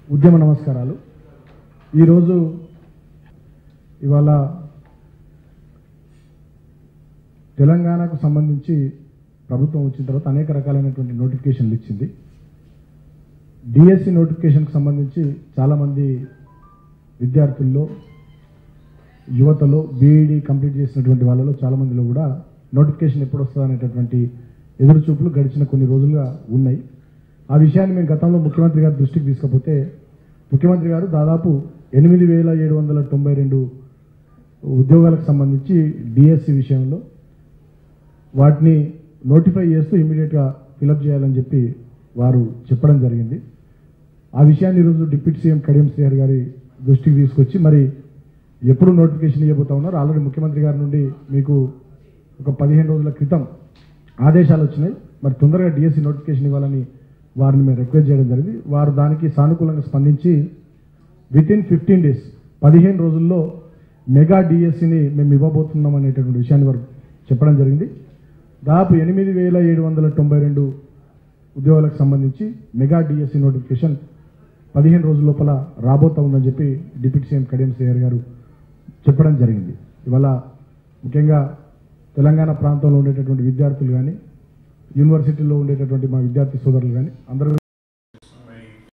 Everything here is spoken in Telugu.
ఉద్యమ నమస్కారాలు ఈరోజు ఇవాళ తెలంగాణకు సంబంధించి ప్రభుత్వం వచ్చిన తర్వాత అనేక రకాలైనటువంటి నోటిఫికేషన్లు ఇచ్చింది డిఎస్సి నోటిఫికేషన్కి సంబంధించి చాలామంది విద్యార్థుల్లో యువతలో బీఈడి కంప్లీట్ చేసినటువంటి వాళ్ళలో చాలామందిలో కూడా నోటిఫికేషన్ ఎప్పుడు వస్తుంది అనేటటువంటి ఎదురుచూపులు గడిచిన కొన్ని రోజులుగా ఉన్నాయి ఆ విషయాన్ని మేము గతంలో ముఖ్యమంత్రి గారి దృష్టికి తీసుకపోతే ముఖ్యమంత్రి గారు దాదాపు ఎనిమిది వేల ఏడు వందల తొంభై రెండు ఉద్యోగాలకు సంబంధించి డిఎస్సి విషయంలో వాటిని నోటిఫై చేస్తూ ఇమీడియట్గా ఫిలప్ చేయాలని చెప్పి వారు చెప్పడం జరిగింది ఆ విషయాన్ని ఈరోజు డిప్యూటీ సీఎం కడియం శ్రీహర్ గారి దృష్టికి తీసుకొచ్చి మరి ఎప్పుడు నోటిఫికేషన్ ఇవ్వబోతా ఉన్నారు ఆల్రెడీ ముఖ్యమంత్రి గారి నుండి మీకు ఒక పదిహేను రోజుల క్రితం ఆదేశాలు వచ్చినాయి మరి తొందరగా డిఎస్సి నోటిఫికేషన్ ఇవ్వాలని వారిని మేము రిక్వెస్ట్ చేయడం జరిగింది వారు దానికి సానుకూలంగా స్పందించి విత్ ఇన్ ఫిఫ్టీన్ డేస్ పదిహేను రోజుల్లో మెగా డిఎస్సిని మేము ఇవ్వబోతున్నాం అనేటటువంటి విషయాన్ని వారు చెప్పడం జరిగింది దాదాపు ఎనిమిది వేల ఏడు వందల తొంభై రెండు ఉద్యోగాలకు సంబంధించి మెగా డిఎస్సి నోటిఫికేషన్ పదిహేను రోజుల లోపల రాబోతా ఉందని చెప్పి డిప్యూటీ సీఎం కడియం శ్రేయర్ గారు చెప్పడం జరిగింది ఇవాళ ముఖ్యంగా తెలంగాణ ప్రాంతంలో ఉండేటటువంటి విద్యార్థులు కానీ యూనివర్సిటీలో ఉండేటటువంటి మా విద్యార్థి సోదరులు కానీ అందరూ